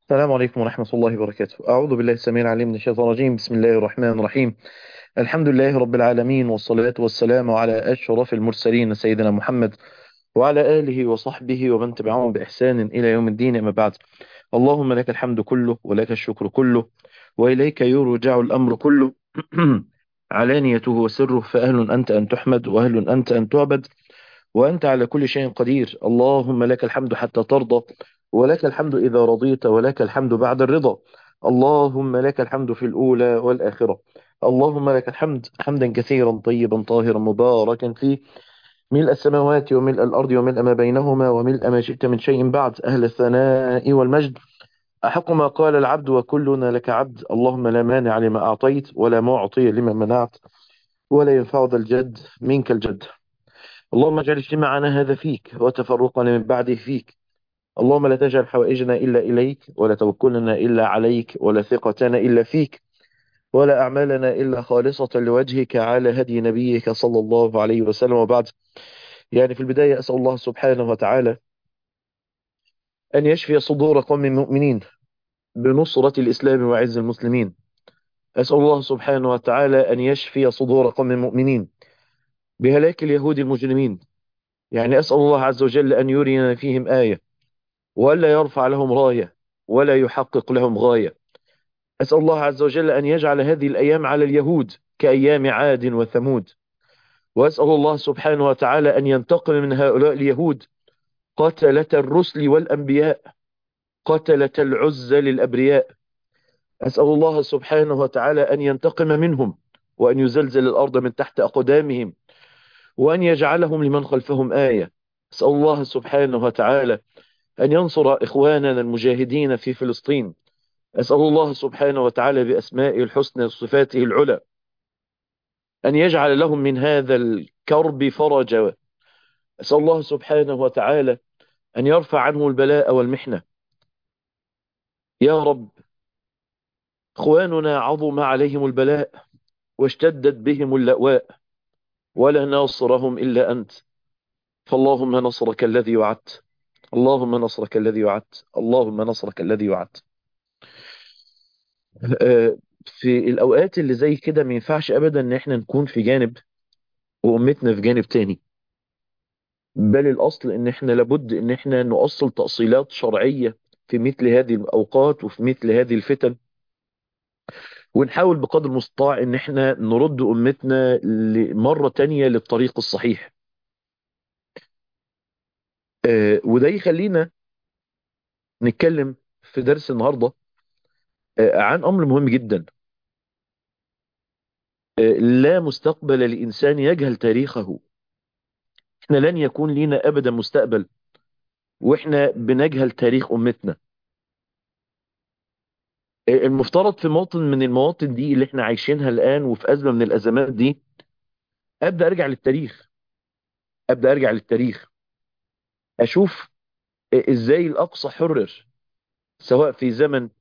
السلام عليكم ورحمة الله وبركاته أعوذ بالله السميع العليم من الشيطان الرجيم بسم الله الرحمن الرحيم الحمد لله رب العالمين والصلاة والسلام على أشرف المرسلين سيدنا محمد وعلى آله وصحبه ومن تبعهم بإحسان إلى يوم الدين أما بعد اللهم لك الحمد كله ولك الشكر كله وإليك يرجع الأمر كله علانيته وسره فأهل أنت أن تحمد وأهل أنت أن تعبد وأنت على كل شيء قدير اللهم لك الحمد حتى ترضى ولك الحمد إذا رضيت ولك الحمد بعد الرضا اللهم لك الحمد في الأولى والآخرة اللهم لك الحمد حمدا كثيرا طيبا طاهرا مباركا فيه ملء السماوات وملء الأرض وملء ما بينهما وملء ما شئت من شيء بعد أهل الثناء والمجد أحق ما قال العبد وكلنا لك عبد اللهم لا مانع لما أعطيت ولا معطي لما منعت ولا ينفع ذا الجد منك الجد اللهم اجعل اجتماعنا هذا فيك وتفرقنا من بعده فيك اللهم لا تجعل حوائجنا إلا إليك ولا توكلنا إلا عليك ولا ثقتنا إلا فيك ولا أعمالنا إلا خالصة لوجهك على هدي نبيك صلى الله عليه وسلم وبعد يعني في البداية أسأل الله سبحانه وتعالى أن يشفي صدور قوم مؤمنين بنصرة الإسلام وعز المسلمين أسأل الله سبحانه وتعالى أن يشفي صدور قوم مؤمنين بهلاك اليهود المجرمين يعني أسأل الله عز وجل أن يرينا فيهم آية ولا يرفع لهم راية ولا يحقق لهم غاية أسأل الله عز وجل أن يجعل هذه الأيام على اليهود كأيام عاد وثمود وأسأل الله سبحانه وتعالى أن ينتقم من هؤلاء اليهود قتلة الرسل والأنبياء قتلة العزة للأبرياء أسأل الله سبحانه وتعالى أن ينتقم منهم وأن يزلزل الأرض من تحت أقدامهم وأن يجعلهم لمن خلفهم آية أسأل الله سبحانه وتعالى أن ينصر إخواننا المجاهدين في فلسطين أسأل الله سبحانه وتعالى بأسمائه الحسنى وصفاته العلى أن يجعل لهم من هذا الكرب فرجا أسأل الله سبحانه وتعالى أن يرفع عنه البلاء والمحنة يا رب إخواننا عظم عليهم البلاء واشتدت بهم اللأواء ولا ناصرهم إلا أنت فاللهم نصرك الذي وعدت اللهم نصرك الذي وعدت اللهم نصرك الذي وعدت في الأوقات اللي زي كده ما ينفعش أبدا إن إحنا نكون في جانب وأمتنا في جانب تاني بل الأصل إن إحنا لابد إن إحنا نؤصل تأصيلات شرعية في مثل هذه الأوقات وفي مثل هذه الفتن ونحاول بقدر المستطاع إن إحنا نرد أمتنا مرة تانية للطريق الصحيح وده يخلينا نتكلم في درس النهاردة عن أمر مهم جدا لا مستقبل لإنسان يجهل تاريخه احنا لن يكون لنا أبدا مستقبل واحنا بنجهل تاريخ أمتنا المفترض في موطن من المواطن دي اللي احنا عايشينها الآن وفي أزمة من الأزمات دي أبدأ أرجع للتاريخ أبدأ أرجع للتاريخ أشوف إزاي الأقصى حرر سواء في زمن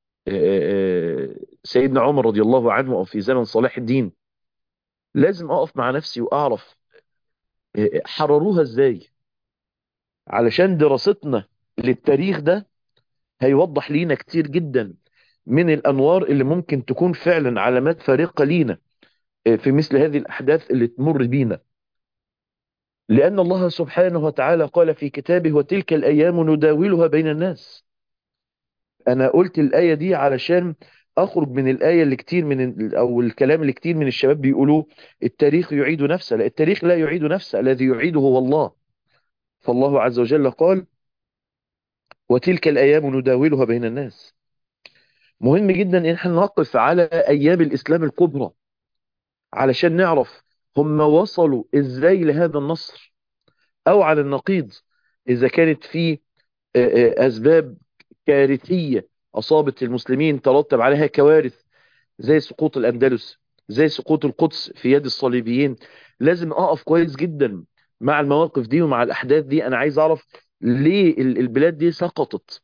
سيدنا عمر رضي الله عنه أو في زمن صلاح الدين لازم أقف مع نفسي وأعرف حرروها إزاي علشان دراستنا للتاريخ ده هيوضح لينا كتير جدا من الأنوار اللي ممكن تكون فعلا علامات فارقة لينا في مثل هذه الأحداث اللي تمر بينا لأن الله سبحانه وتعالى قال في كتابه وتلك الأيام نداولها بين الناس أنا قلت الآية دي علشان أخرج من الآية اللي كتير من أو الكلام اللي كتير من الشباب بيقولوه التاريخ يعيد نفسه لا التاريخ لا يعيد نفسه الذي يعيده هو الله فالله عز وجل قال وتلك الأيام نداولها بين الناس مهم جدا ان احنا نقف على ايام الاسلام الكبرى علشان نعرف هم وصلوا ازاي لهذا النصر او على النقيض اذا كانت في اسباب كارثية اصابت المسلمين ترتب عليها كوارث زي سقوط الاندلس زي سقوط القدس في يد الصليبيين لازم اقف كويس جدا مع المواقف دي ومع الاحداث دي انا عايز اعرف ليه البلاد دي سقطت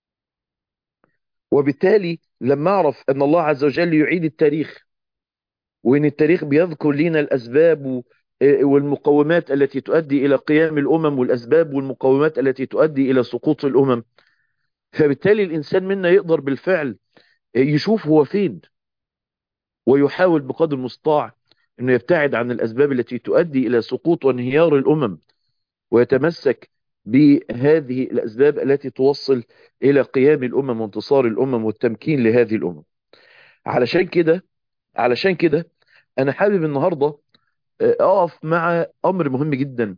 وبالتالي لما اعرف ان الله عز وجل يعيد التاريخ وان التاريخ بيذكر لنا الاسباب والمقومات التي تؤدي الى قيام الامم والاسباب والمقومات التي تؤدي الى سقوط الامم فبالتالي الإنسان منا يقدر بالفعل يشوف هو فين ويحاول بقدر المستطاع أنه يبتعد عن الأسباب التي تؤدي إلى سقوط وانهيار الأمم ويتمسك بهذه الأسباب التي توصل إلى قيام الأمم وانتصار الأمم والتمكين لهذه الأمم علشان كده علشان كده أنا حابب النهاردة أقف مع أمر مهم جدا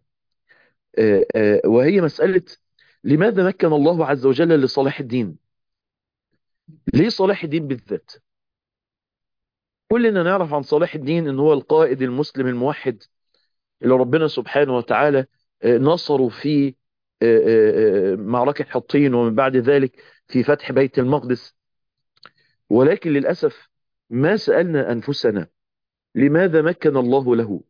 وهي مسألة لماذا مكن الله عز وجل لصلاح الدين ليه صلاح الدين بالذات كلنا نعرف عن صلاح الدين ان هو القائد المسلم الموحد اللي ربنا سبحانه وتعالى نصره في معركة حطين ومن بعد ذلك في فتح بيت المقدس ولكن للأسف ما سألنا أنفسنا لماذا مكن الله له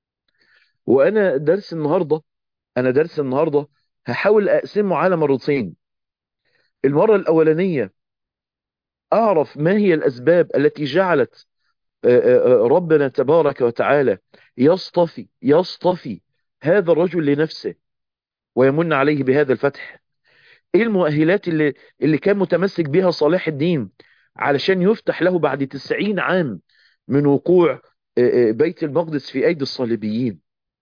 وأنا درس النهاردة أنا درس النهاردة هحاول أقسمه على مرتين المرة الأولانية أعرف ما هي الأسباب التي جعلت ربنا تبارك وتعالى يصطفي يصطفي هذا الرجل لنفسه ويمن عليه بهذا الفتح ايه المؤهلات اللي, اللي كان متمسك بها صلاح الدين علشان يفتح له بعد تسعين عام من وقوع بيت المقدس في ايدي الصليبيين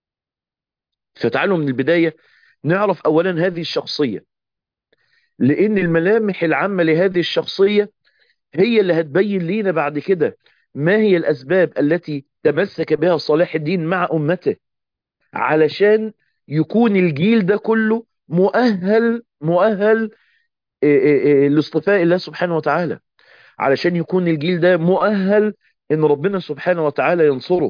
فتعالوا من البداية نعرف اولا هذه الشخصية لان الملامح العامة لهذه الشخصية هي اللي هتبين لينا بعد كده ما هي الأسباب التي تمسك بها صلاح الدين مع أمته علشان يكون الجيل ده كله مؤهل مؤهل لاصطفاء الله سبحانه وتعالى علشان يكون الجيل ده مؤهل ان ربنا سبحانه وتعالى ينصره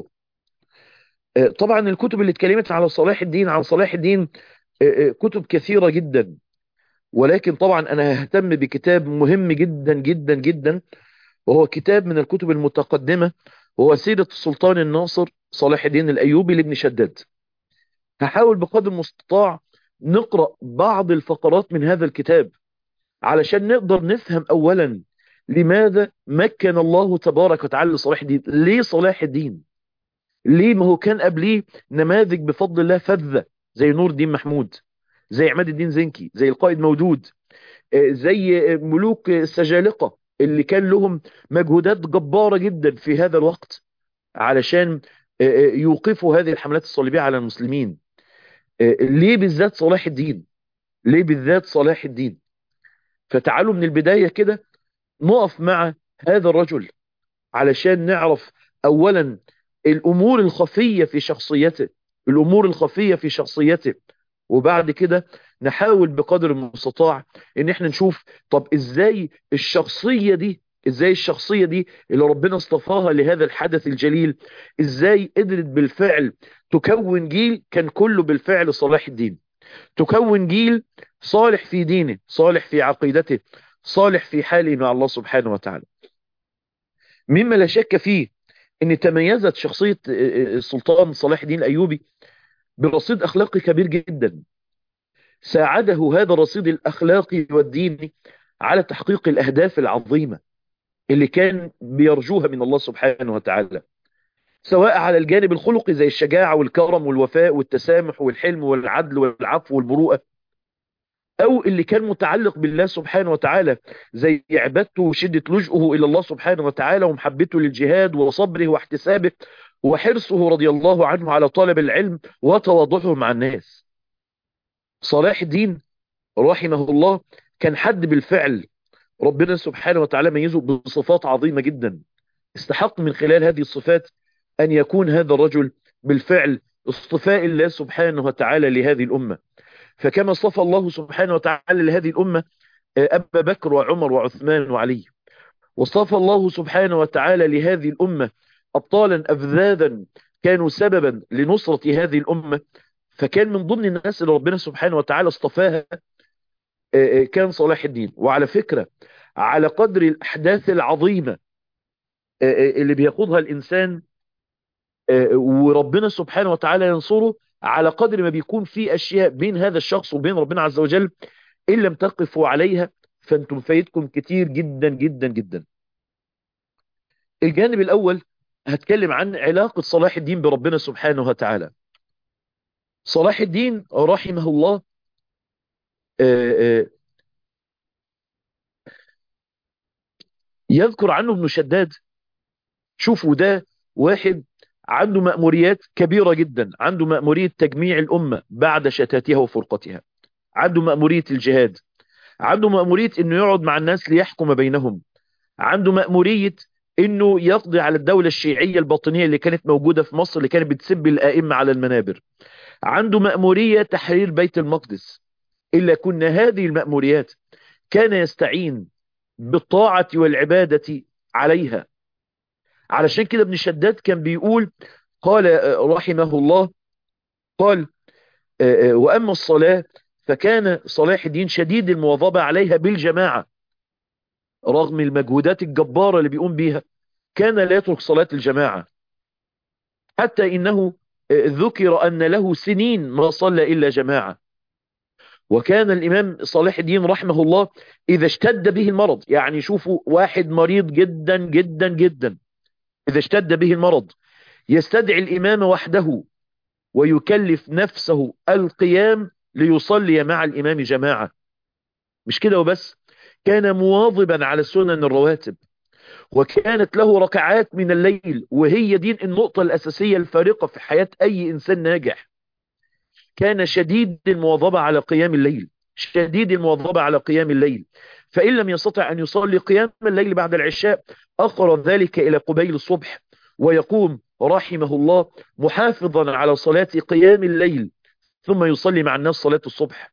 طبعا الكتب اللي اتكلمت على صلاح الدين على صلاح الدين كتب كثيرة جدا ولكن طبعا انا ههتم بكتاب مهم جدا جدا جدا وهو كتاب من الكتب المتقدمة وهو سيرة السلطان الناصر صلاح الدين الأيوبي لابن شداد هحاول بقدر المستطاع نقرأ بعض الفقرات من هذا الكتاب علشان نقدر نفهم أولا لماذا مكن الله تبارك وتعالى لصلاح الدين ليه صلاح الدين ليه ما هو كان قبليه نماذج بفضل الله فذة زي نور الدين محمود زي عماد الدين زنكي زي القائد مودود زي ملوك السجالقة اللي كان لهم مجهودات جبارة جدا في هذا الوقت علشان يوقفوا هذه الحملات الصليبية على المسلمين ليه بالذات صلاح الدين ليه بالذات صلاح الدين فتعالوا من البداية كده نقف مع هذا الرجل علشان نعرف اولا الامور الخفية في شخصيته الامور الخفية في شخصيته وبعد كده نحاول بقدر المستطاع ان احنا نشوف طب ازاي الشخصية دي ازاي الشخصية دي اللي ربنا اصطفاها لهذا الحدث الجليل ازاي قدرت بالفعل تكون جيل كان كله بالفعل صلاح الدين تكون جيل صالح في دينه صالح في عقيدته صالح في حاله مع الله سبحانه وتعالى مما لا شك فيه ان تميزت شخصية السلطان صلاح الدين الايوبي برصيد اخلاقي كبير جدا ساعده هذا الرصيد الاخلاقي والديني على تحقيق الاهداف العظيمة اللي كان بيرجوها من الله سبحانه وتعالى سواء على الجانب الخلقي زي الشجاعة والكرم والوفاء والتسامح والحلم والعدل والعفو والبروءة او اللي كان متعلق بالله سبحانه وتعالى زي عبادته وشدة لجؤه الى الله سبحانه وتعالى ومحبته للجهاد وصبره واحتسابه وحرصه رضي الله عنه على طلب العلم وتواضعه مع الناس صلاح الدين رحمه الله كان حد بالفعل ربنا سبحانه وتعالى ميزه بصفات عظيمة جدا استحق من خلال هذه الصفات أن يكون هذا الرجل بالفعل اصطفاء الله سبحانه وتعالى لهذه الأمة فكما اصطفى الله سبحانه وتعالى لهذه الأمة أبا بكر وعمر وعثمان وعلي واصطفى الله سبحانه وتعالى لهذه الأمة أبطالا أفذاذا كانوا سببا لنصرة هذه الأمة فكان من ضمن الناس اللي ربنا سبحانه وتعالى اصطفاها كان صلاح الدين وعلى فكرة على قدر الأحداث العظيمة اللي بيخوضها الإنسان وربنا سبحانه وتعالى ينصره على قدر ما بيكون في أشياء بين هذا الشخص وبين ربنا عز وجل إن لم تقفوا عليها فأنتم فايتكم كتير جدا جدا جدا الجانب الأول هتكلم عن علاقة صلاح الدين بربنا سبحانه وتعالى صلاح الدين رحمه الله يذكر عنه ابن شداد شوفوا ده واحد عنده مأموريات كبيرة جدا عنده مأمورية تجميع الأمة بعد شتاتها وفرقتها عنده مأمورية الجهاد عنده مأمورية انه يقعد مع الناس ليحكم بينهم عنده مأمورية انه يقضي على الدولة الشيعية الباطنية اللي كانت موجودة في مصر اللي كانت بتسب الآئمة على المنابر عنده مأمورية تحرير بيت المقدس إلا كن هذه المأموريات كان يستعين بالطاعة والعبادة عليها علشان كده ابن شداد كان بيقول قال رحمه الله قال وأما الصلاة فكان صلاح الدين شديد المواظبة عليها بالجماعة رغم المجهودات الجبارة اللي بيقوم بيها كان لا يترك صلاة الجماعة حتى إنه ذكر أن له سنين ما صلى إلا جماعة وكان الإمام صلاح الدين رحمه الله إذا اشتد به المرض يعني شوفوا واحد مريض جدا جدا جدا إذا اشتد به المرض يستدعي الإمام وحده ويكلف نفسه القيام ليصلي مع الإمام جماعة مش كده وبس كان مواظبا على السنن الرواتب وكانت له ركعات من الليل وهي دي النقطة الأساسية الفارقة في حياة أي إنسان ناجح كان شديد المواظبة على قيام الليل شديد المواظبة على قيام الليل فإن لم يستطع أن يصلي قيام الليل بعد العشاء أخر ذلك إلى قبيل الصبح ويقوم رحمه الله محافظا على صلاة قيام الليل ثم يصلي مع الناس صلاة الصبح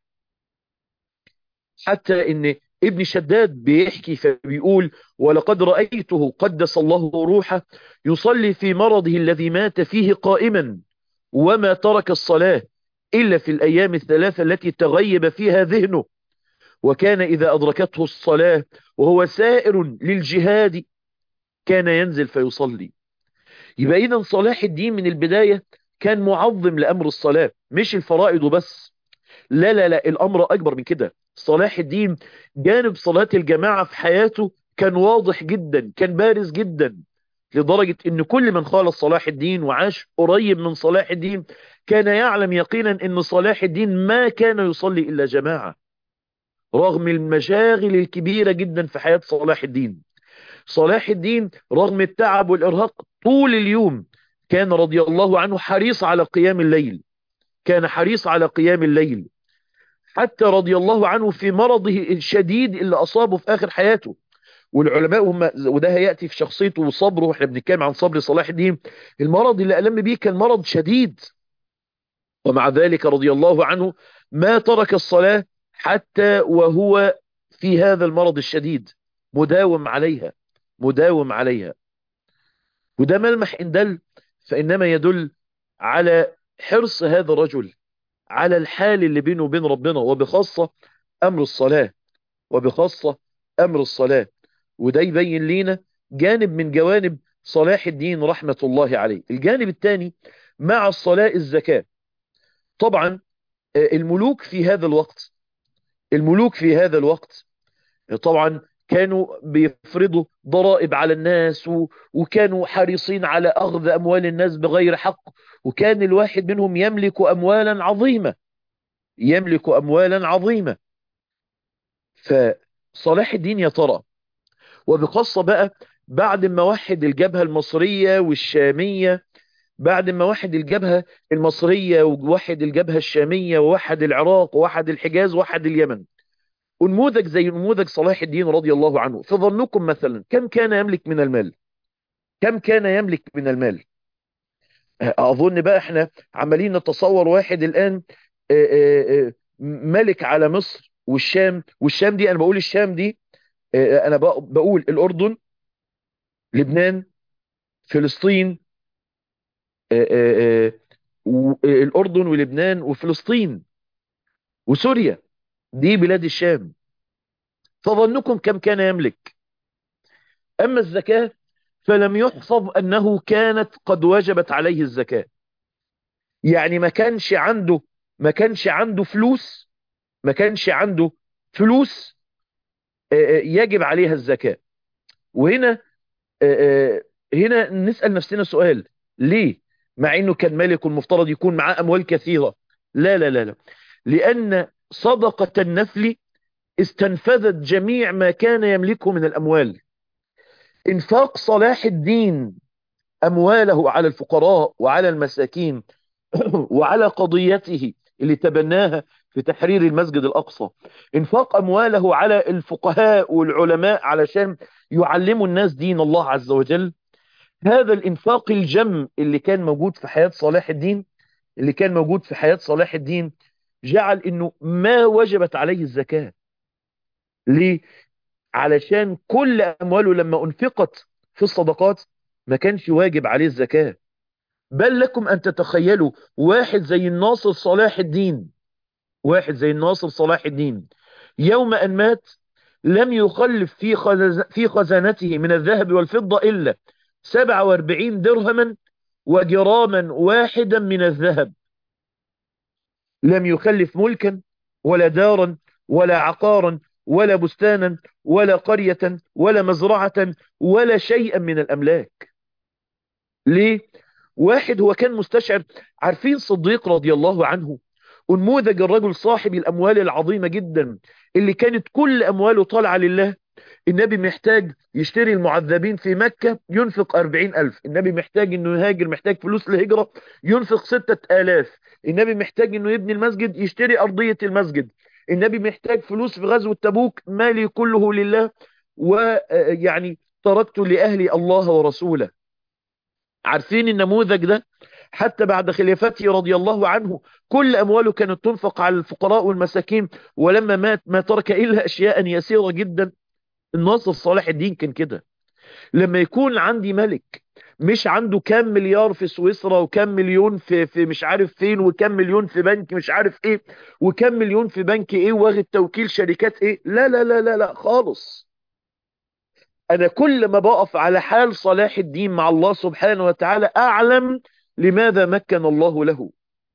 حتى ان ابن شداد بيحكي فبيقول ولقد رأيته قدس الله روحه يصلي في مرضه الذي مات فيه قائما وما ترك الصلاة إلا في الأيام الثلاثة التي تغيب فيها ذهنه وكان إذا أدركته الصلاة وهو سائر للجهاد كان ينزل فيصلي يبقى إذا صلاح الدين من البداية كان معظم لأمر الصلاة مش الفرائض بس لا لا لا الأمر أكبر من كده صلاح الدين جانب صلاة الجماعة في حياته كان واضح جدا كان بارز جدا لدرجة ان كل من خالص صلاح الدين وعاش قريب من صلاح الدين كان يعلم يقينا ان صلاح الدين ما كان يصلي الا جماعة رغم المشاغل الكبيرة جدا في حياة صلاح الدين صلاح الدين رغم التعب والارهاق طول اليوم كان رضي الله عنه حريص على قيام الليل كان حريص على قيام الليل حتى رضي الله عنه في مرضه الشديد اللي أصابه في آخر حياته والعلماء هم وده هيأتي في شخصيته وصبره واحنا بنتكلم عن صبر صلاح الدين المرض اللي ألم بيه كان مرض شديد ومع ذلك رضي الله عنه ما ترك الصلاة حتى وهو في هذا المرض الشديد مداوم عليها مداوم عليها وده ملمح إن دل فإنما يدل على حرص هذا الرجل على الحال اللي بينه وبين ربنا وبخاصة أمر الصلاة وبخاصة أمر الصلاة وده يبين لينا جانب من جوانب صلاح الدين رحمة الله عليه الجانب الثاني مع الصلاة الزكاة طبعا الملوك في هذا الوقت الملوك في هذا الوقت طبعا كانوا بيفرضوا ضرائب على الناس و... وكانوا حريصين على أخذ أموال الناس بغير حق وكان الواحد منهم يملك أموالا عظيمة يملك أموالا عظيمة فصلاح الدين يا ترى وبخاصة بقى بعد ما وحد الجبهة المصرية والشامية بعد ما وحد الجبهة المصرية ووحد الجبهة الشامية ووحد العراق ووحد الحجاز ووحد اليمن ونموذج زي نموذج صلاح الدين رضي الله عنه فظنكم مثلا كم كان يملك من المال كم كان يملك من المال أظن بقى احنا عمالين نتصور واحد الآن ملك على مصر والشام والشام دي أنا بقول الشام دي أنا بقول الأردن لبنان فلسطين الأردن ولبنان وفلسطين وسوريا دي بلاد الشام فظنكم كم كان يملك أما الزكاة فلم يحفظ أنه كانت قد وجبت عليه الزكاة يعني ما كانش عنده ما كانش عنده فلوس ما كانش عنده فلوس يجب عليها الزكاة وهنا هنا نسأل نفسنا سؤال ليه مع انه كان ملك المفترض يكون معاه اموال كثيرة لا لا لا لا لان صدقة النفل استنفذت جميع ما كان يملكه من الاموال انفاق صلاح الدين أمواله على الفقراء وعلى المساكين وعلى قضيته اللي تبناها في تحرير المسجد الأقصى انفاق أمواله على الفقهاء والعلماء علشان يعلموا الناس دين الله عز وجل هذا الانفاق الجم اللي كان موجود في حياة صلاح الدين اللي كان موجود في حياة صلاح الدين جعل انه ما وجبت عليه الزكاة ليه؟ علشان كل امواله لما انفقت في الصدقات ما كانش واجب عليه الزكاة بل لكم ان تتخيلوا واحد زي الناصر صلاح الدين واحد زي الناصر صلاح الدين يوم ان مات لم يخلف في خزز في خزانته من الذهب والفضة الا 47 درهما وجراما واحدا من الذهب لم يخلف ملكا ولا دارا ولا عقارا ولا بستانا ولا قرية ولا مزرعة ولا شيئا من الأملاك ليه؟ واحد هو كان مستشعر عارفين صديق رضي الله عنه انموذج الرجل صاحب الأموال العظيمة جدا اللي كانت كل أمواله طالعة لله النبي محتاج يشتري المعذبين في مكة ينفق أربعين ألف النبي محتاج انه يهاجر محتاج فلوس لهجرة ينفق ستة آلاف النبي محتاج انه يبني المسجد يشتري أرضية المسجد النبي محتاج فلوس في غزوة تبوك مالي كله لله ويعني تركت لأهلي الله ورسوله عارفين النموذج ده حتى بعد خلافته رضي الله عنه كل أمواله كانت تنفق على الفقراء والمساكين ولما مات ما ترك إلا أشياء يسيرة جدا الناصر صالح الدين كان كده لما يكون عندي ملك مش عنده كام مليار في سويسرا وكام مليون في, في مش عارف فين وكام مليون في بنك مش عارف ايه وكام مليون في بنك ايه واخد توكيل شركات ايه لا لا لا لا لا خالص انا كل ما بقف على حال صلاح الدين مع الله سبحانه وتعالى اعلم لماذا مكن الله له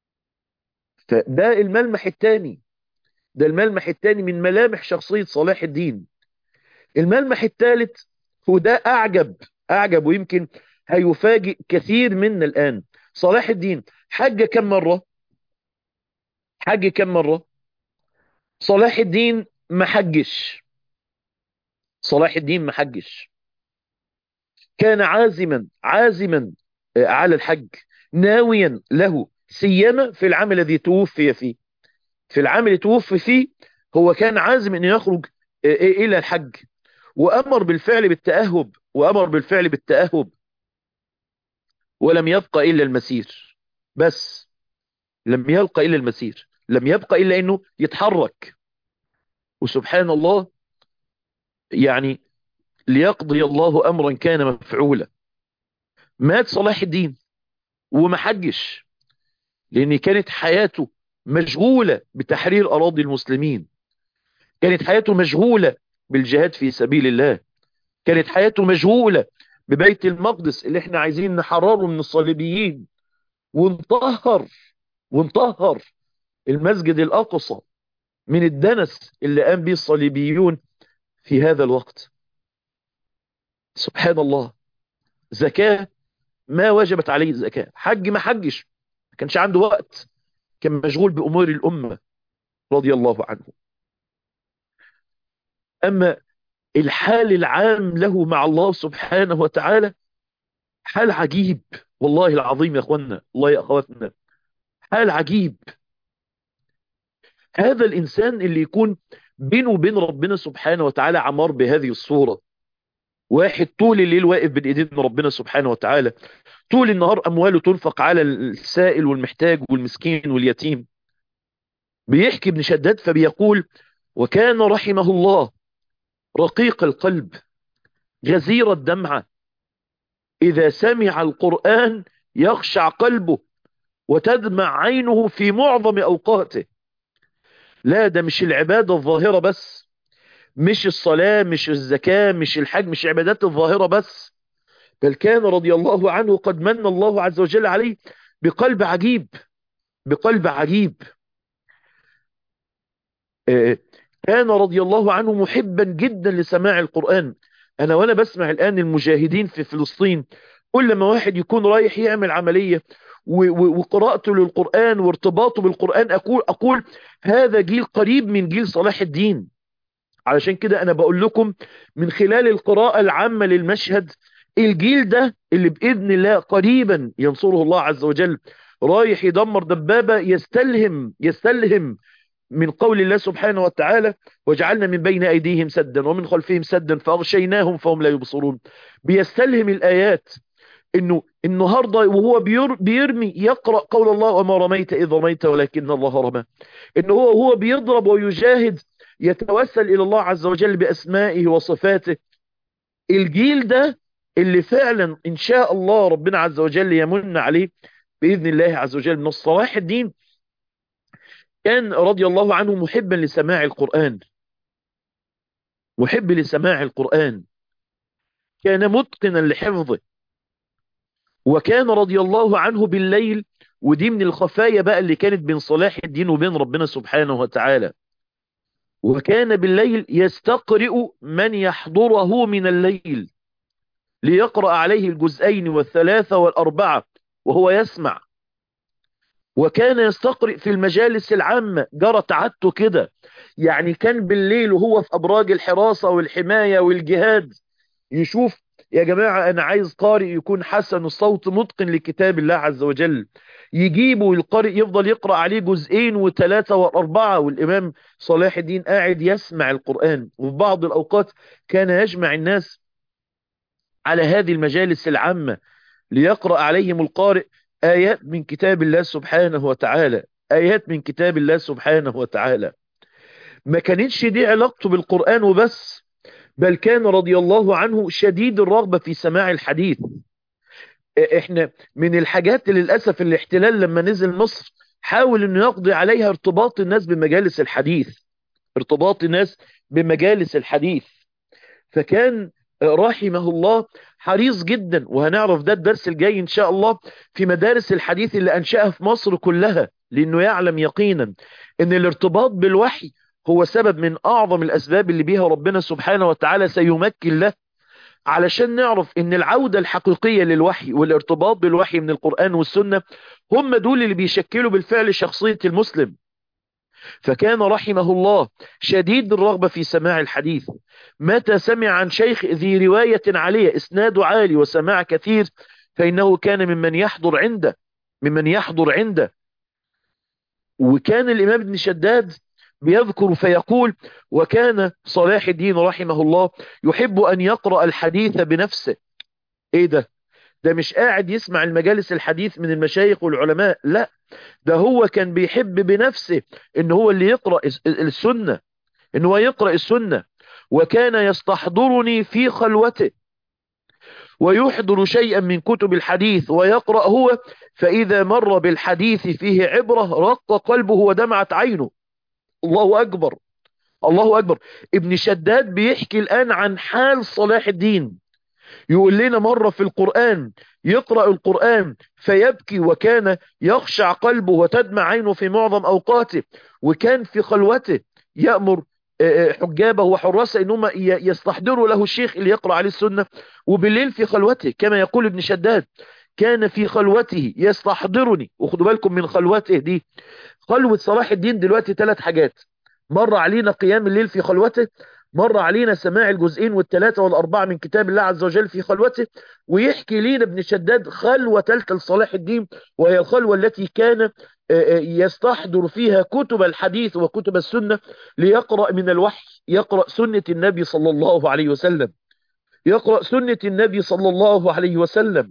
فده الملمح الثاني ده الملمح الثاني من ملامح شخصية صلاح الدين الملمح الثالث وده أعجب أعجب ويمكن هيفاجئ كثير منا الآن صلاح الدين حج كم مرة حج كم مرة صلاح الدين ما حجش صلاح الدين ما حجش كان عازما عازما على الحج ناويا له سيما في العام الذي توفي فيه في العام اللي توفي فيه هو كان عازم انه يخرج الى الحج وامر بالفعل بالتأهب وامر بالفعل بالتأهب ولم يبقى الا المسير بس لم يبقى الا المسير لم يبقى الا انه يتحرك وسبحان الله يعني ليقضي الله امرا كان مفعولا مات صلاح الدين وما حجش لان كانت حياته مشغولة بتحرير اراضي المسلمين كانت حياته مشغولة بالجهاد في سبيل الله كانت حياته مشغولة ببيت المقدس اللي احنا عايزين نحرره من الصليبيين ونطهر ونطهر المسجد الأقصى من الدنس اللي قام به الصليبيون في هذا الوقت سبحان الله زكاة ما وجبت عليه الزكاة حج ما حجش ما كانش عنده وقت كان مشغول بأمور الأمة رضي الله عنه أما الحال العام له مع الله سبحانه وتعالى حال عجيب والله العظيم يا أخوانا الله يا أخواتنا حال عجيب هذا الإنسان اللي يكون بينه وبين ربنا سبحانه وتعالى عمار بهذه الصورة واحد طول الليل واقف بين ايدين ربنا سبحانه وتعالى طول النهار أمواله تنفق على السائل والمحتاج والمسكين واليتيم بيحكي ابن شداد فبيقول وكان رحمه الله رقيق القلب غزير الدمعة إذا سمع القرآن يخشع قلبه وتدمع عينه في معظم أوقاته لا ده مش العبادة الظاهرة بس مش الصلاة مش الزكاة مش الحج مش عبادات الظاهرة بس بل كان رضي الله عنه قد من الله عز وجل عليه بقلب عجيب بقلب عجيب كان رضي الله عنه محبا جدا لسماع القرآن أنا وأنا بسمع الآن المجاهدين في فلسطين كل ما واحد يكون رايح يعمل عملية وقراءته للقرآن وارتباطه بالقرآن أقول, أقول هذا جيل قريب من جيل صلاح الدين علشان كده انا بقول لكم من خلال القراءة العامة للمشهد الجيل ده اللي بإذن الله قريبا ينصره الله عز وجل رايح يدمر دبابة يستلهم يستلهم من قول الله سبحانه وتعالى وجعلنا من بين أيديهم سدا ومن خلفهم سدا فأغشيناهم فهم لا يبصرون بيستلهم الآيات انه النهاردة وهو بير بيرمي يقرأ قول الله وما رميت إذ رميت ولكن الله رمى انه هو هو بيضرب ويجاهد يتوسل إلى الله عز وجل بأسمائه وصفاته الجيل ده اللي فعلا إن شاء الله ربنا عز وجل يمن عليه بإذن الله عز وجل من صلاح الدين كان رضي الله عنه محبا لسماع القرآن محب لسماع القرآن كان متقنا لحفظه وكان رضي الله عنه بالليل ودي من الخفايا بقى اللي كانت بين صلاح الدين وبين ربنا سبحانه وتعالى وكان بالليل يستقرئ من يحضره من الليل ليقرأ عليه الجزئين والثلاثة والأربعة وهو يسمع وكان يستقرئ في المجالس العامة جرت عادته كده يعني كان بالليل وهو في أبراج الحراسة والحماية والجهاد يشوف يا جماعة أنا عايز قارئ يكون حسن الصوت متقن لكتاب الله عز وجل يجيبوا القارئ يفضل يقرأ عليه جزئين وثلاثة وأربعة والإمام صلاح الدين قاعد يسمع القرآن وفي بعض الأوقات كان يجمع الناس على هذه المجالس العامة ليقرأ عليهم القارئ آيات من كتاب الله سبحانه وتعالى آيات من كتاب الله سبحانه وتعالى ما كانتش دي علاقته بالقرآن وبس بل كان رضي الله عنه شديد الرغبة في سماع الحديث احنا من الحاجات اللي للأسف الاحتلال لما نزل مصر حاول انه يقضي عليها ارتباط الناس بمجالس الحديث ارتباط الناس بمجالس الحديث فكان رحمه الله حريص جدا وهنعرف ده الدرس الجاي ان شاء الله في مدارس الحديث اللي انشأها في مصر كلها لانه يعلم يقينا ان الارتباط بالوحي هو سبب من اعظم الاسباب اللي بيها ربنا سبحانه وتعالى سيمكن له علشان نعرف ان العودة الحقيقية للوحي والارتباط بالوحي من القرآن والسنة هم دول اللي بيشكلوا بالفعل شخصية المسلم فكان رحمه الله شديد الرغبة في سماع الحديث متى سمع عن شيخ ذي رواية عليه اسناد عالي وسماع كثير فإنه كان ممن يحضر عنده ممن يحضر عنده وكان الإمام ابن شداد بيذكر فيقول وكان صلاح الدين رحمه الله يحب أن يقرأ الحديث بنفسه ايه ده ده مش قاعد يسمع المجالس الحديث من المشايخ والعلماء لا ده هو كان بيحب بنفسه ان هو اللي يقرأ السنة ان هو يقرأ السنة وكان يستحضرني في خلوته ويحضر شيئا من كتب الحديث ويقرأ هو فإذا مر بالحديث فيه عبرة رق قلبه ودمعت عينه الله أكبر الله أكبر ابن شداد بيحكي الآن عن حال صلاح الدين يقول لنا مرة في القرآن يقرأ القرآن فيبكي وكان يخشع قلبه وتدمع عينه في معظم أوقاته وكان في خلوته يأمر حجابه وحراسه انهم يستحضروا له الشيخ اللي يقرأ عليه السنة وبالليل في خلوته كما يقول ابن شداد كان في خلوته يستحضرني وخدوا بالكم من خلوته دي خلوة صلاح الدين دلوقتي ثلاث حاجات مر علينا قيام الليل في خلوته مر علينا سماع الجزئين والثلاثة والأربعة من كتاب الله عز وجل في خلوته ويحكي لنا ابن شداد خلوة ثالثة لصلاح الدين وهي الخلوة التي كان يستحضر فيها كتب الحديث وكتب السنة ليقرأ من الوحي يقرأ سنة النبي صلى الله عليه وسلم يقرأ سنة النبي صلى الله عليه وسلم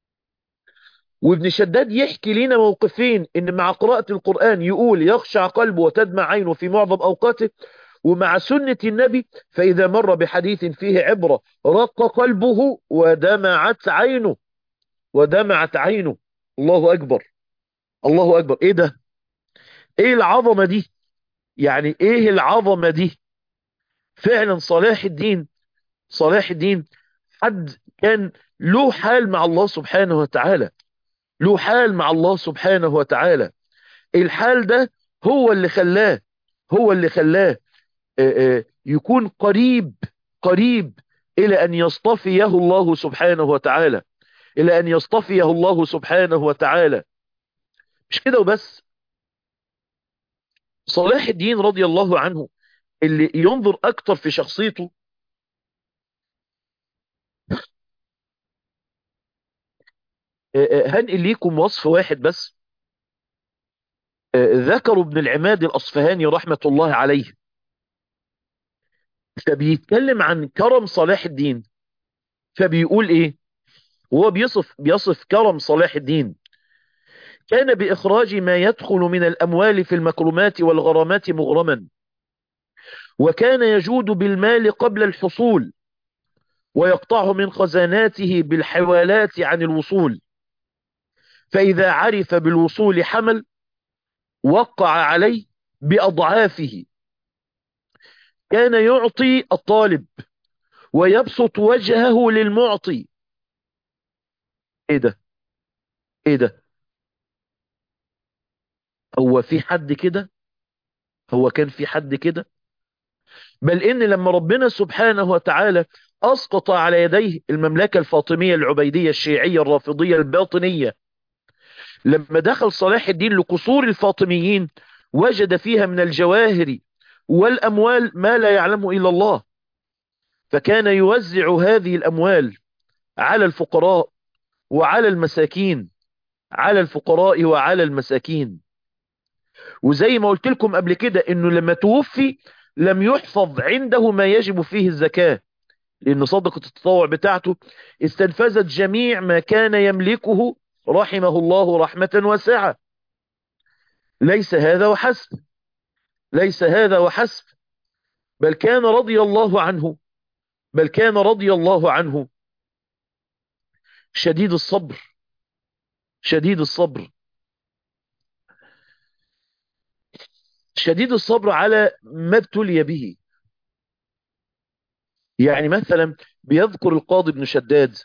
وابن شداد يحكي لنا موقفين ان مع قراءة القرآن يقول يخشع قلبه وتدمع عينه في معظم اوقاته ومع سنة النبي فإذا مر بحديث فيه عبرة رق قلبه ودمعت عينه ودمعت عينه الله أكبر الله أكبر إيه ده إيه العظمة دي يعني إيه العظمة دي فعلا صلاح الدين صلاح الدين حد كان له حال مع الله سبحانه وتعالى له حال مع الله سبحانه وتعالى الحال ده هو اللي خلاه هو اللي خلاه يكون قريب قريب إلى أن يصطفيه الله سبحانه وتعالى إلى أن يصطفيه الله سبحانه وتعالى مش كده وبس صلاح الدين رضي الله عنه اللي ينظر اكتر في شخصيته هنقل ليكم وصف واحد بس ذكروا ابن العماد الأصفهاني رحمة الله عليه فبيتكلم عن كرم صلاح الدين فبيقول ايه وهو بيصف بيصف كرم صلاح الدين كان بإخراج ما يدخل من الأموال في المكرمات والغرامات مغرما وكان يجود بالمال قبل الحصول ويقطعه من خزاناته بالحوالات عن الوصول فإذا عرف بالوصول حمل وقع عليه بأضعافه كان يعطي الطالب ويبسط وجهه للمعطي ايه ده ايه ده هو في حد كده هو كان في حد كده بل ان لما ربنا سبحانه وتعالى اسقط على يديه المملكة الفاطمية العبيدية الشيعية الرافضية الباطنية لما دخل صلاح الدين لقصور الفاطميين وجد فيها من الجواهر والأموال ما لا يعلمه إلا الله فكان يوزع هذه الأموال على الفقراء وعلى المساكين على الفقراء وعلى المساكين وزي ما قلت لكم قبل كده انه لما توفي لم يحفظ عنده ما يجب فيه الزكاة لان صدقة التطوع بتاعته استنفذت جميع ما كان يملكه رحمه الله رحمة واسعة ليس هذا وحسب ليس هذا وحسب بل كان رضي الله عنه بل كان رضي الله عنه شديد الصبر شديد الصبر شديد الصبر على ما ابتلي به يعني مثلا بيذكر القاضي ابن شداد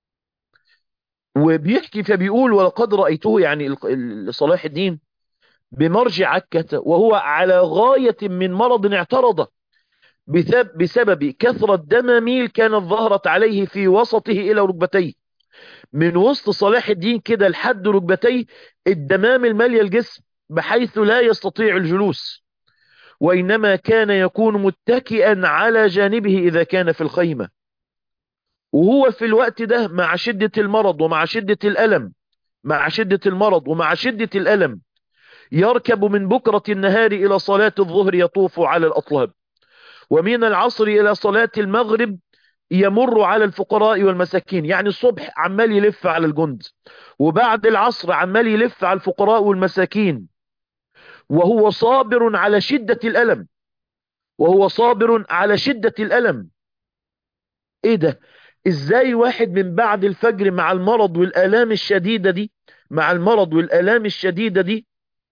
وبيحكي فبيقول ولقد رأيته يعني صلاح الدين بمرجع عكة وهو على غاية من مرض اعترضه بسبب كثرة دماميل كانت ظهرت عليه في وسطه إلى ركبتيه من وسط صلاح الدين كده لحد ركبتيه الدمام المالية الجسم بحيث لا يستطيع الجلوس وإنما كان يكون متكئا على جانبه إذا كان في الخيمة وهو في الوقت ده مع شدة المرض ومع شدة الألم مع شدة المرض ومع شدة الألم يركب من بكرة النهار إلى صلاة الظهر يطوف على الأطلاب ومن العصر إلى صلاة المغرب يمر على الفقراء والمساكين يعني الصبح عمال يلف على الجند وبعد العصر عمال يلف على الفقراء والمساكين وهو صابر على شدة الألم وهو صابر على شدة الألم ايه ده ازاي واحد من بعد الفجر مع المرض والآلام الشديدة دي مع المرض والآلام الشديدة دي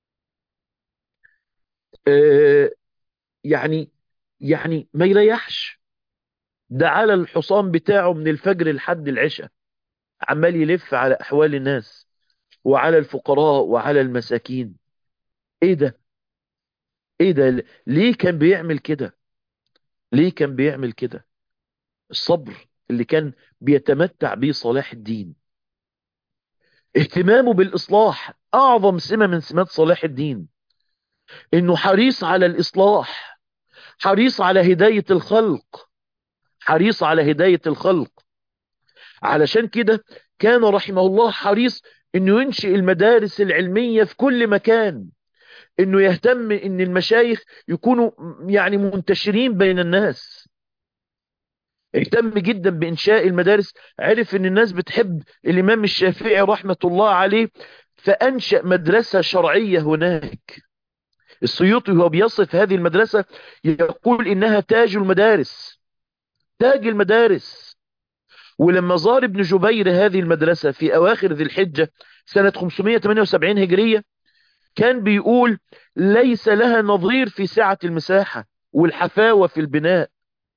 آه يعني يعني ما يريحش ده على الحصان بتاعه من الفجر لحد العشاء عمال يلف على أحوال الناس وعلى الفقراء وعلى المساكين ايه ده ايه ده ليه كان بيعمل كده ليه كان بيعمل كده الصبر اللي كان بيتمتع به صلاح الدين اهتمامه بالإصلاح أعظم سمة من سمات صلاح الدين إنه حريص على الإصلاح حريص على هداية الخلق حريص على هداية الخلق علشان كده كان رحمه الله حريص إنه ينشئ المدارس العلمية في كل مكان إنه يهتم إن المشايخ يكونوا يعني منتشرين بين الناس اهتم جدا بإنشاء المدارس عرف ان الناس بتحب الإمام الشافعي رحمة الله عليه فأنشأ مدرسة شرعية هناك السيوطي هو بيصف هذه المدرسة يقول إنها تاج المدارس تاج المدارس ولما زار ابن جبير هذه المدرسة في أواخر ذي الحجة سنة 578 هجرية كان بيقول ليس لها نظير في سعة المساحة والحفاوة في البناء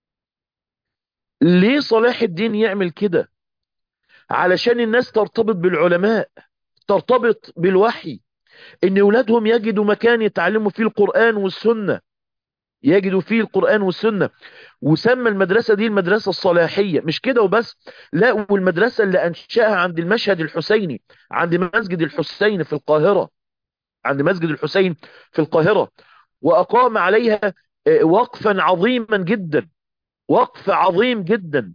ليه صلاح الدين يعمل كده علشان الناس ترتبط بالعلماء ترتبط بالوحي ان اولادهم يجدوا مكان يتعلموا فيه القرآن والسنة يجدوا فيه القرآن والسنة وسمى المدرسة دي المدرسة الصلاحية مش كده وبس لا والمدرسة اللي انشأها عند المشهد الحسيني عند مسجد الحسين في القاهرة عند مسجد الحسين في القاهرة واقام عليها وقفا عظيما جدا وقف عظيم جدا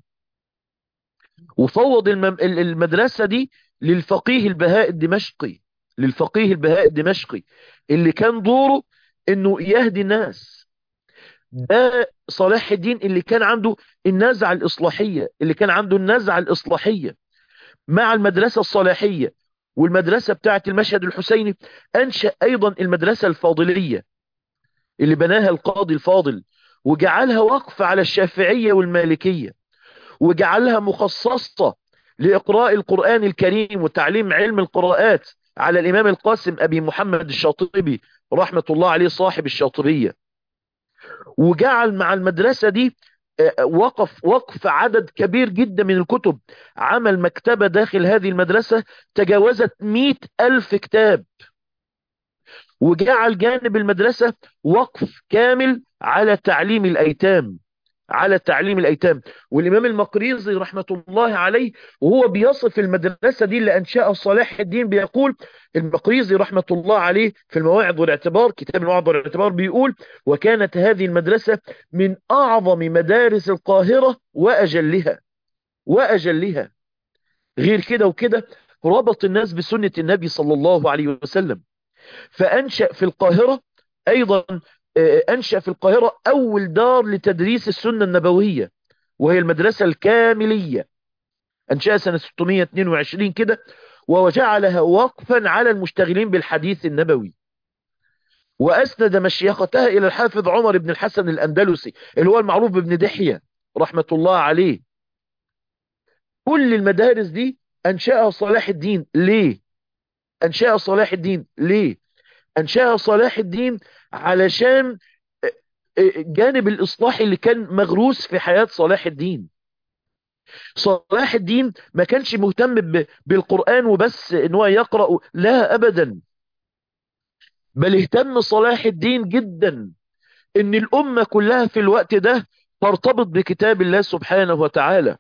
وفوض المدرسة دي للفقيه البهاء الدمشقي للفقيه البهاء الدمشقي اللي كان دوره انه يهدي الناس ده صلاح الدين اللي كان عنده النزعة الإصلاحية اللي كان عنده النزعة الإصلاحية مع المدرسة الصلاحية والمدرسة بتاعة المشهد الحسيني أنشأ أيضا المدرسة الفاضلية اللي بناها القاضي الفاضل وجعلها وقف على الشافعية والمالكية وجعلها مخصصة لإقراء القرآن الكريم وتعليم علم القراءات على الإمام القاسم أبي محمد الشاطبي رحمة الله عليه صاحب الشاطبية وجعل مع المدرسة دي وقف وقف عدد كبير جدا من الكتب عمل مكتبة داخل هذه المدرسة تجاوزت مئة ألف كتاب وجعل جانب المدرسة وقف كامل على تعليم الأيتام على تعليم الأيتام والإمام المقريزي رحمة الله عليه وهو بيصف المدرسة دي اللي أنشأها صلاح الدين بيقول المقريزي رحمة الله عليه في المواعظ والاعتبار كتاب المواعظ والاعتبار بيقول وكانت هذه المدرسة من أعظم مدارس القاهرة وأجلها وأجلها غير كده وكده ربط الناس بسنة النبي صلى الله عليه وسلم فأنشأ في القاهرة أيضا أنشأ في القاهرة أول دار لتدريس السنة النبوية وهي المدرسة الكاملية أنشأ سنة 622 كده وجعلها وقفا على المشتغلين بالحديث النبوي وأسند مشيختها إلى الحافظ عمر بن الحسن الأندلسي اللي هو المعروف بابن دحية رحمة الله عليه كل المدارس دي أنشأها صلاح الدين ليه أنشأها صلاح الدين ليه أنشأها صلاح الدين علشان جانب الإصلاح اللي كان مغروس في حياة صلاح الدين صلاح الدين ما كانش مهتم بالقرآن وبس ان هو يقرأ لا أبدا بل اهتم صلاح الدين جدا ان الأمة كلها في الوقت ده ترتبط بكتاب الله سبحانه وتعالى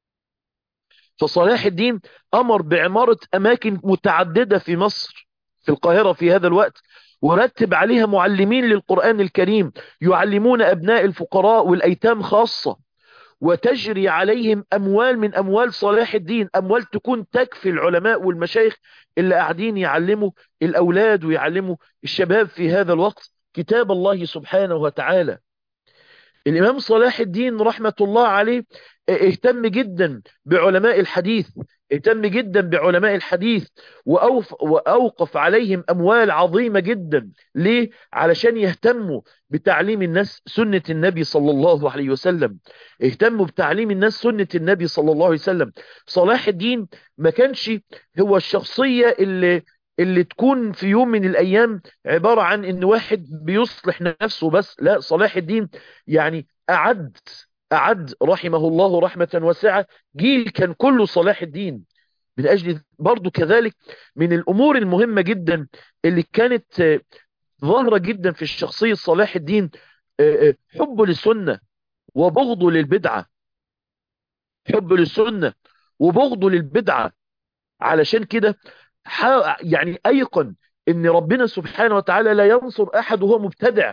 فصلاح الدين أمر بعمارة أماكن متعددة في مصر في القاهرة في هذا الوقت ورتب عليها معلمين للقرآن الكريم يعلمون أبناء الفقراء والأيتام خاصة وتجري عليهم أموال من أموال صلاح الدين أموال تكون تكفي العلماء والمشايخ اللي قاعدين يعلموا الأولاد ويعلموا الشباب في هذا الوقت كتاب الله سبحانه وتعالى الإمام صلاح الدين رحمة الله عليه اهتم جدا بعلماء الحديث اهتم جدا بعلماء الحديث وأوف وأوقف عليهم أموال عظيمة جدا ليه؟ علشان يهتموا بتعليم الناس سنة النبي صلى الله عليه وسلم اهتموا بتعليم الناس سنة النبي صلى الله عليه وسلم صلاح الدين ما كانش هو الشخصية اللي اللي تكون في يوم من الأيام عبارة عن ان واحد بيصلح نفسه بس لا صلاح الدين يعني أعد أعد رحمه الله رحمة واسعة جيل كان كله صلاح الدين من أجل برضو كذلك من الأمور المهمة جدا اللي كانت ظاهرة جدا في الشخصية صلاح الدين حبه للسنة وبغضه للبدعة حبه للسنة وبغضه للبدعة علشان كده يعني أيقن ان ربنا سبحانه وتعالى لا ينصر أحد وهو مبتدع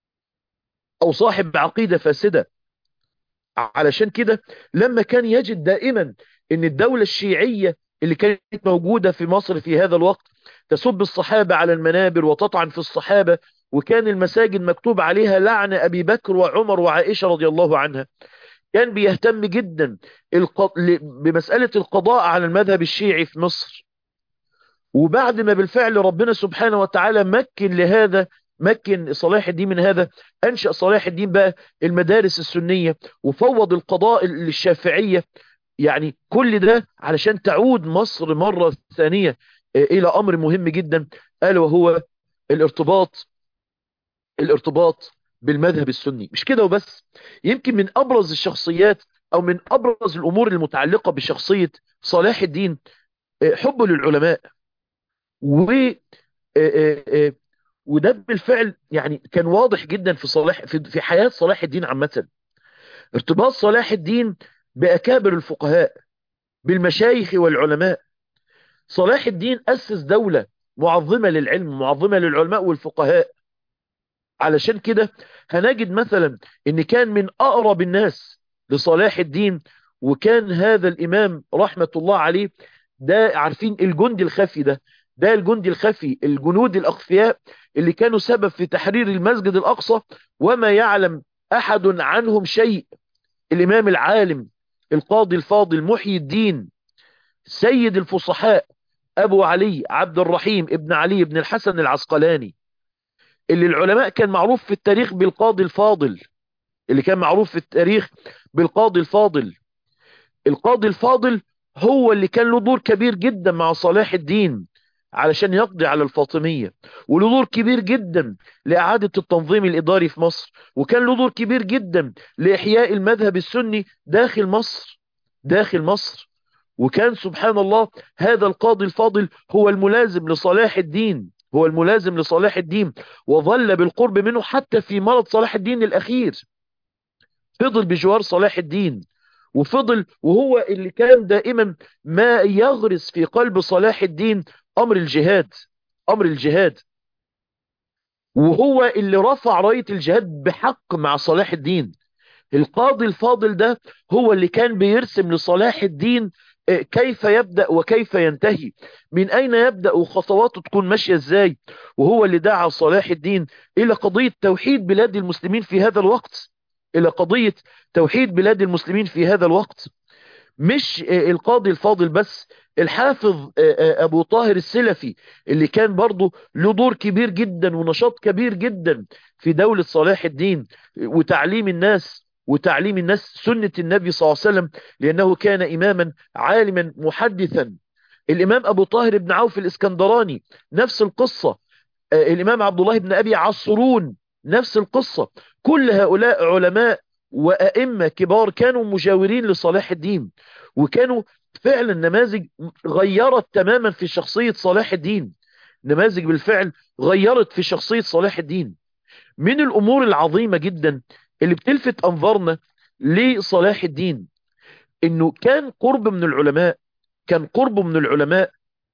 أو صاحب عقيدة فاسدة علشان كده لما كان يجد دائما ان الدولة الشيعية اللي كانت موجودة في مصر في هذا الوقت تسب الصحابة على المنابر وتطعن في الصحابة وكان المساجد مكتوب عليها لعن أبي بكر وعمر وعائشة رضي الله عنها كان بيهتم جدا بمسألة القضاء على المذهب الشيعي في مصر وبعد ما بالفعل ربنا سبحانه وتعالى مكن لهذا مكن صلاح الدين من هذا أنشأ صلاح الدين بقى المدارس السنية وفوض القضاء للشافعية يعني كل ده علشان تعود مصر مرة ثانية إلى أمر مهم جدا ألا وهو الارتباط الارتباط بالمذهب السني مش كده وبس يمكن من أبرز الشخصيات أو من أبرز الأمور المتعلقة بشخصية صلاح الدين حبه للعلماء و وده بالفعل يعني كان واضح جدا في صلاح في, في حياة صلاح الدين عامة ارتباط صلاح الدين بأكابر الفقهاء بالمشايخ والعلماء صلاح الدين أسس دولة معظمة للعلم معظمة للعلماء والفقهاء علشان كده هنجد مثلا ان كان من اقرب الناس لصلاح الدين وكان هذا الامام رحمة الله عليه ده عارفين الجندي الخفي ده ده الجندي الخفي الجنود الاخفياء اللي كانوا سبب في تحرير المسجد الاقصى وما يعلم احد عنهم شيء الامام العالم القاضي الفاضل محيي الدين سيد الفصحاء ابو علي عبد الرحيم ابن علي بن الحسن العسقلاني اللي العلماء كان معروف في التاريخ بالقاضي الفاضل اللي كان معروف في التاريخ بالقاضي الفاضل القاضي الفاضل هو اللي كان له دور كبير جدا مع صلاح الدين علشان يقضي على الفاطمية وله دور كبير جدا لإعادة التنظيم الإداري في مصر وكان له دور كبير جدا لإحياء المذهب السني داخل مصر داخل مصر وكان سبحان الله هذا القاضي الفاضل هو الملازم لصلاح الدين هو الملازم لصلاح الدين وظل بالقرب منه حتى في مرض صلاح الدين الأخير فضل بجوار صلاح الدين وفضل وهو اللي كان دائما ما يغرس في قلب صلاح الدين أمر الجهاد أمر الجهاد وهو اللي رفع راية الجهاد بحق مع صلاح الدين القاضي الفاضل ده هو اللي كان بيرسم لصلاح الدين كيف يبدأ وكيف ينتهي من أين يبدأ وخطواته تكون ماشية ازاي وهو اللي دعا صلاح الدين إلى قضية توحيد بلاد المسلمين في هذا الوقت إلى قضية توحيد بلاد المسلمين في هذا الوقت مش القاضي الفاضل بس الحافظ أبو طاهر السلفي اللي كان برضه له دور كبير جدا ونشاط كبير جدا في دولة صلاح الدين وتعليم الناس وتعليم الناس سنة النبي صلى الله عليه وسلم لأنه كان إماما عالما محدثا الإمام أبو طاهر بن عوف الإسكندراني نفس القصة الإمام عبد الله بن أبي عصرون نفس القصة كل هؤلاء علماء وأئمة كبار كانوا مجاورين لصلاح الدين وكانوا فعلا نماذج غيرت تماما في شخصية صلاح الدين نماذج بالفعل غيرت في شخصية صلاح الدين من الأمور العظيمة جدا اللي بتلفت أنظارنا لصلاح الدين إنه كان قرب من العلماء كان قرب من العلماء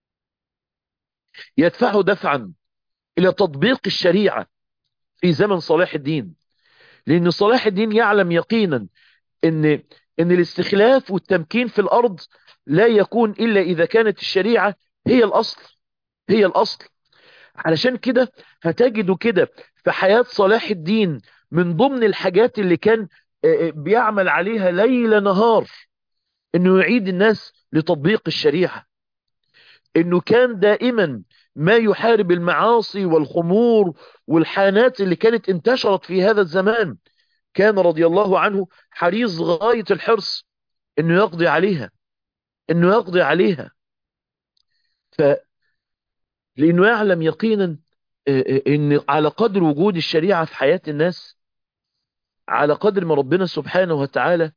يدفعه دفعا إلى تطبيق الشريعة في زمن صلاح الدين لأن صلاح الدين يعلم يقينا إن إن الاستخلاف والتمكين في الأرض لا يكون إلا إذا كانت الشريعة هي الأصل هي الأصل علشان كده هتجدوا كده في حياة صلاح الدين من ضمن الحاجات اللي كان بيعمل عليها ليل نهار انه يعيد الناس لتطبيق الشريعة انه كان دائما ما يحارب المعاصي والخمور والحانات اللي كانت انتشرت في هذا الزمان كان رضي الله عنه حريص غاية الحرص انه يقضي عليها انه يقضي عليها ف لانه يعلم يقينا ان على قدر وجود الشريعة في حياة الناس على قدر ما ربنا سبحانه وتعالى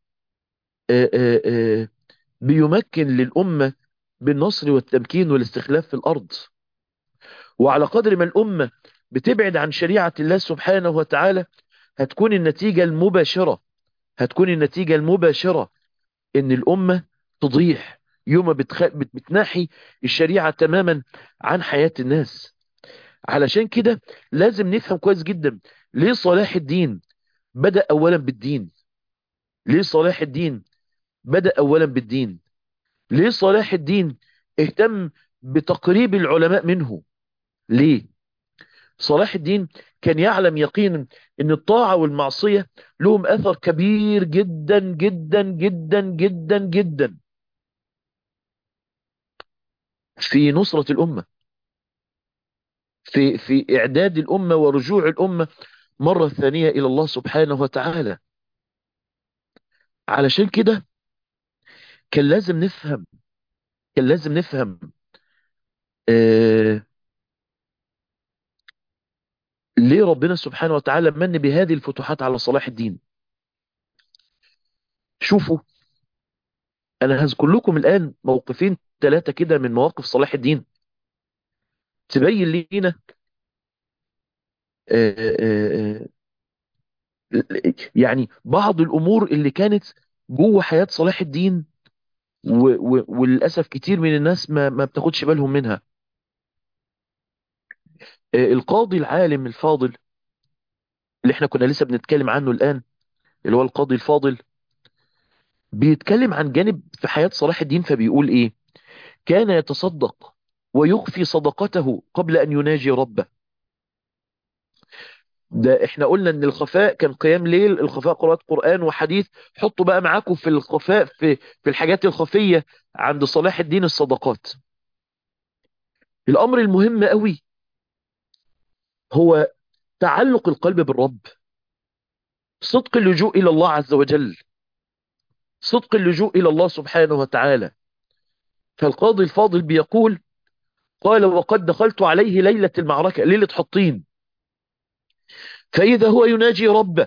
بيمكن للأمة بالنصر والتمكين والاستخلاف في الأرض وعلى قدر ما الأمة بتبعد عن شريعة الله سبحانه وتعالى هتكون النتيجة المباشرة هتكون النتيجة المباشرة ان الأمة تضيح يوم بتخ... بتناحي الشريعة تماما عن حياة الناس علشان كده لازم نفهم كويس جدا ليه صلاح الدين بدأ أولا بالدين ليه صلاح الدين بدأ أولا بالدين ليه صلاح الدين اهتم بتقريب العلماء منه ليه صلاح الدين كان يعلم يقينا ان الطاعة والمعصية لهم اثر كبير جدا جدا جدا جدا جدا في نصرة الامة في في اعداد الامة ورجوع الامة مرة ثانية الى الله سبحانه وتعالى علشان كده كان لازم نفهم كان لازم نفهم آه ليه ربنا سبحانه وتعالى من بهذه الفتوحات على صلاح الدين شوفوا انا هذكر لكم الان موقفين ثلاثة كده من مواقف صلاح الدين تبين لينا آه آه يعني بعض الامور اللي كانت جوه حياة صلاح الدين وللأسف كتير من الناس ما, ما بتاخدش بالهم منها القاضي العالم الفاضل اللي احنا كنا لسه بنتكلم عنه الآن اللي هو القاضي الفاضل بيتكلم عن جانب في حياة صلاح الدين فبيقول ايه كان يتصدق ويخفي صدقته قبل أن يناجي ربه ده احنا قلنا ان الخفاء كان قيام ليل الخفاء قراءة قرآن وحديث حطوا بقى معاكم في الخفاء في, في الحاجات الخفية عند صلاح الدين الصدقات الأمر المهم قوي هو تعلق القلب بالرب صدق اللجوء إلى الله عز وجل صدق اللجوء إلى الله سبحانه وتعالى فالقاضي الفاضل بيقول قال وقد دخلت عليه ليلة المعركة ليلة حطين فإذا هو يناجي ربه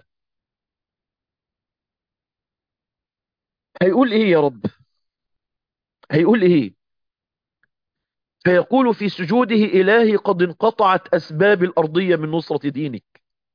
هيقول إيه يا رب هيقول إيه فيقول في سجوده إلهي قد انقطعت أسباب الأرضية من نصرة دينك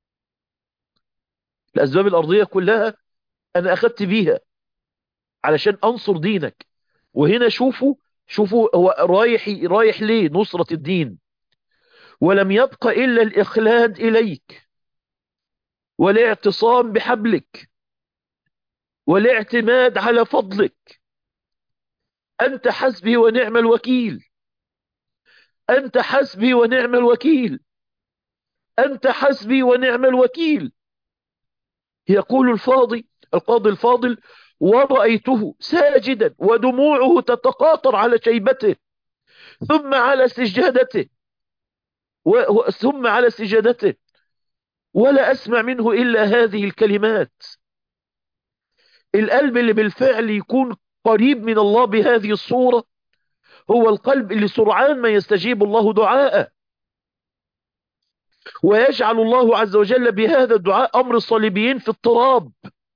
الأسباب الأرضية كلها أنا أخذت بيها علشان أنصر دينك وهنا شوفوا شوفوا هو رايح رايح ليه نصرة الدين ولم يبق إلا الإخلاد إليك والاعتصام بحبلك والاعتماد على فضلك أنت حسبي ونعم الوكيل أنت حسبي ونعم الوكيل أنت حسبي ونعم الوكيل يقول الفاضي القاضي الفاضل ورأيته ساجدا ودموعه تتقاطر على شيبته ثم على سجادته و... ثم على سجادته ولا أسمع منه إلا هذه الكلمات القلب اللي بالفعل يكون قريب من الله بهذه الصورة هو القلب اللي سرعان ما يستجيب الله دعاءه ويجعل الله عز وجل بهذا الدعاء أمر الصليبيين في اضطراب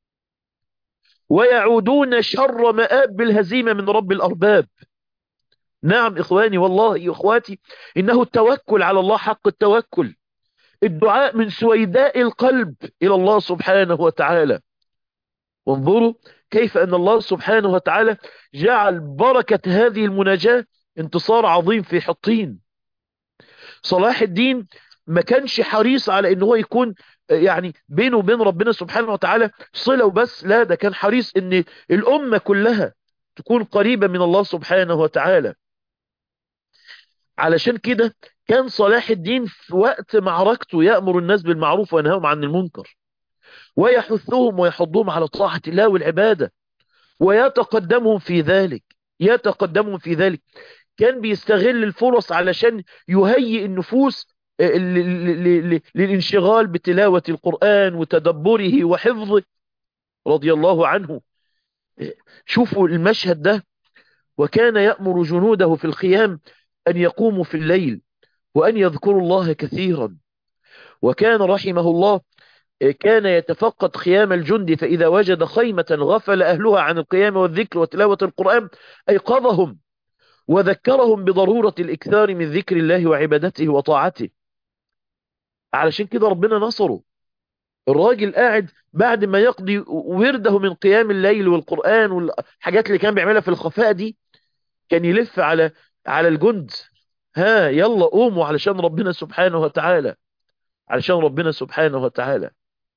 ويعودون شر مآب بالهزيمة من رب الأرباب نعم إخواني والله إخواتي إنه التوكل على الله حق التوكل الدعاء من سويداء القلب إلى الله سبحانه وتعالى وانظروا كيف أن الله سبحانه وتعالى جعل بركة هذه المناجاة انتصار عظيم في حطين صلاح الدين ما كانش حريص على ان هو يكون يعني بينه وبين ربنا سبحانه وتعالى صلة وبس لا ده كان حريص ان الامة كلها تكون قريبة من الله سبحانه وتعالى علشان كده كان صلاح الدين في وقت معركته يأمر الناس بالمعروف وينهاهم عن المنكر ويحثهم ويحضهم على طاعة الله والعبادة ويتقدمهم في ذلك يتقدمهم في ذلك كان بيستغل الفرص علشان يهيئ النفوس للانشغال بتلاوة القرآن وتدبره وحفظه رضي الله عنه شوفوا المشهد ده وكان يأمر جنوده في الخيام أن يقوموا في الليل وأن يذكروا الله كثيرا وكان رحمه الله كان يتفقد خيام الجند فإذا وجد خيمة غفل أهلها عن القيام والذكر وتلاوة القرآن أيقظهم وذكرهم بضرورة الإكثار من ذكر الله وعبادته وطاعته علشان كده ربنا نصره الراجل قاعد بعد ما يقضي ورده من قيام الليل والقرآن والحاجات اللي كان بيعملها في الخفاء دي كان يلف على على الجند ها يلا قوموا علشان ربنا سبحانه وتعالى علشان ربنا سبحانه وتعالى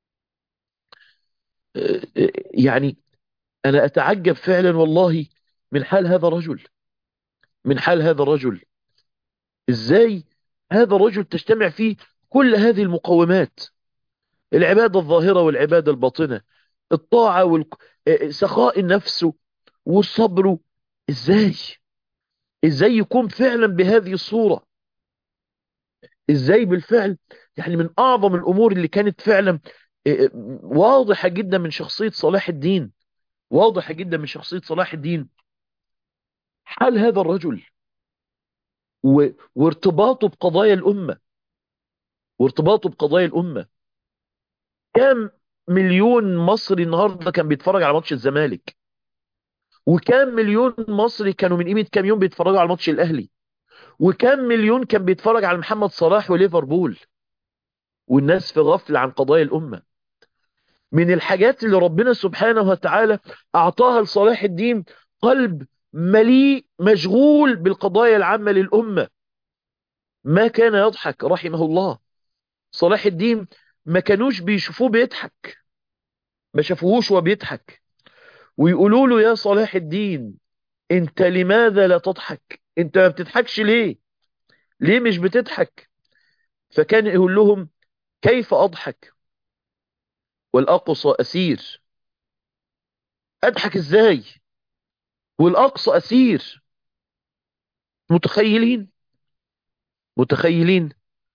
يعني أنا أتعجب فعلا والله من حال هذا الرجل من حال هذا الرجل إزاي هذا الرجل تجتمع فيه كل هذه المقومات العبادة الظاهرة والعبادة الباطنة الطاعة وسخاء النفس والصبر إزاي إزاي يكون فعلا بهذه الصورة إزاي بالفعل يعني من أعظم الأمور اللي كانت فعلا واضحة جدا من شخصية صلاح الدين واضحة جدا من شخصية صلاح الدين حال هذا الرجل و... وارتباطه بقضايا الأمة وارتباطه بقضايا الأمة كام مليون مصري النهاردة كان بيتفرج على ماتش الزمالك وكام مليون مصري كانوا من قيمة كام يوم بيتفرجوا على ماتش الأهلي وكام مليون كان بيتفرج على محمد صلاح وليفربول والناس في غفلة عن قضايا الأمة من الحاجات اللي ربنا سبحانه وتعالى أعطاها لصلاح الدين قلب مليء مشغول بالقضايا العامة للأمة ما كان يضحك رحمه الله صلاح الدين ما كانوش بيشوفوه بيضحك ما شافوهوش وهو بيضحك ويقولوا له يا صلاح الدين انت لماذا لا تضحك انت ما بتضحكش ليه ليه مش بتضحك فكان يقول لهم كيف اضحك والاقصى اسير اضحك ازاي والاقصى اسير متخيلين متخيلين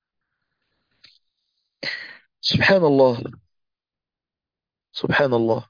سبحان الله سبحان الله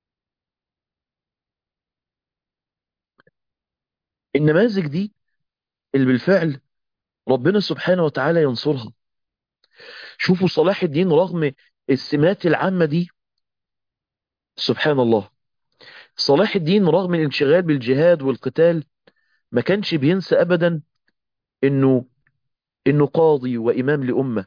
النماذج دي اللي بالفعل ربنا سبحانه وتعالى ينصرها شوفوا صلاح الدين رغم السمات العامة دي سبحان الله صلاح الدين رغم الانشغال بالجهاد والقتال ما كانش بينسى أبدا إنه إنه قاضي وإمام لأمة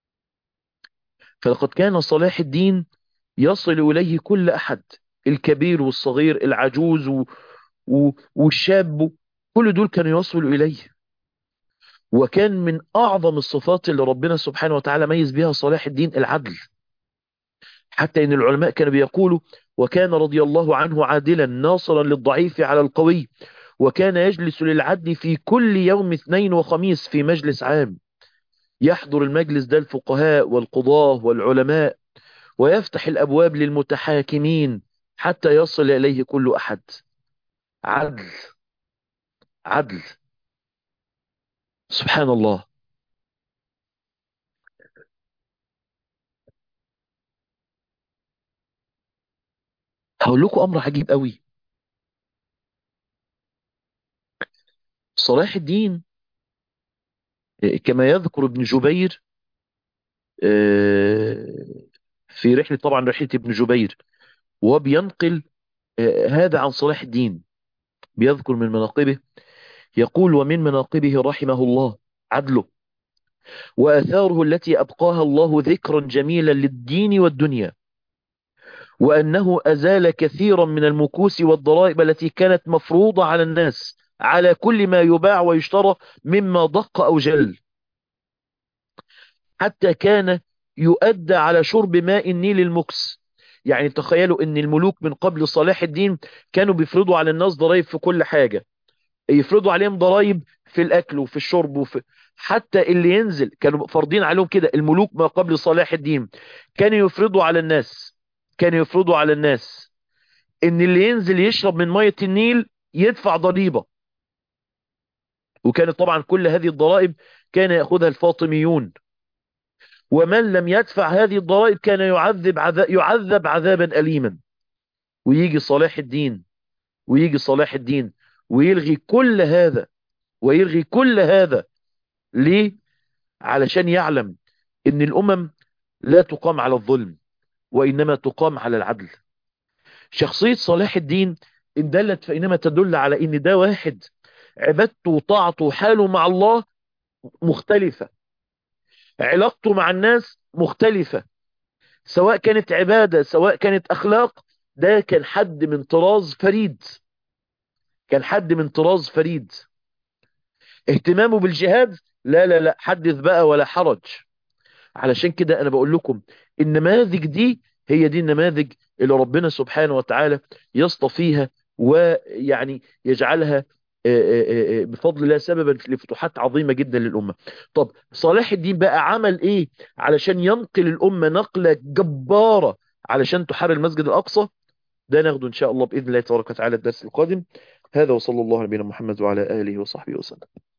فلقد كان صلاح الدين يصل إليه كل أحد الكبير والصغير العجوز و... و... والشاب كل دول كانوا يصلوا إليه وكان من أعظم الصفات اللي ربنا سبحانه وتعالى ميز بها صلاح الدين العدل حتى إن العلماء كانوا بيقولوا وكان رضي الله عنه عادلا ناصرا للضعيف على القوي وكان يجلس للعدل في كل يوم اثنين وخميس في مجلس عام يحضر المجلس ده الفقهاء والقضاة والعلماء ويفتح الأبواب للمتحاكمين حتى يصل إليه كل أحد عدل عدل سبحان الله هقول لكم أمر عجيب قوي صلاح الدين كما يذكر ابن جبير في رحلة طبعا رحلة ابن جبير وبينقل هذا عن صلاح الدين بيذكر من مناقبه يقول ومن مناقبه رحمه الله عدله وأثاره التي أبقاها الله ذكرا جميلا للدين والدنيا وأنه أزال كثيرا من المكوس والضرائب التي كانت مفروضة على الناس على كل ما يباع ويشترى مما دق أو جل حتى كان يؤدى على شرب ماء النيل المكس يعني تخيلوا ان الملوك من قبل صلاح الدين كانوا بيفرضوا على الناس ضرائب في كل حاجة يفرضوا عليهم ضرائب في الاكل وفي الشرب وفي حتى اللي ينزل كانوا فرضين عليهم كده الملوك ما قبل صلاح الدين كانوا يفرضوا على الناس كانوا يفرضوا على الناس ان اللي ينزل يشرب من مية النيل يدفع ضريبة وكانت طبعا كل هذه الضرائب كان يأخذها الفاطميون ومن لم يدفع هذه الضرائب كان يعذب عذاب, يعذب عذابا أليما ويجي صلاح الدين ويجي صلاح الدين ويلغي كل هذا ويلغي كل هذا ليه؟ علشان يعلم ان الأمم لا تقام على الظلم وإنما تقام على العدل شخصية صلاح الدين إن دلت فإنما تدل على إن ده واحد عبادته وطاعته وحاله مع الله مختلفة علاقته مع الناس مختلفة سواء كانت عبادة سواء كانت أخلاق ده كان حد من طراز فريد كان حد من طراز فريد اهتمامه بالجهاد لا لا لا حدث بقى ولا حرج علشان كده أنا بقول لكم النماذج دي هي دي النماذج اللي ربنا سبحانه وتعالى يصطفيها ويعني يجعلها بفضل الله سببا لفتوحات عظيمة جدا للأمة طب صلاح الدين بقى عمل ايه علشان ينقل الأمة نقلة جبارة علشان تحرر المسجد الأقصى ده ناخده إن شاء الله بإذن الله تبارك وتعالى الدرس القادم هذا وصلى الله على نبينا محمد وعلى آله وصحبه وسلم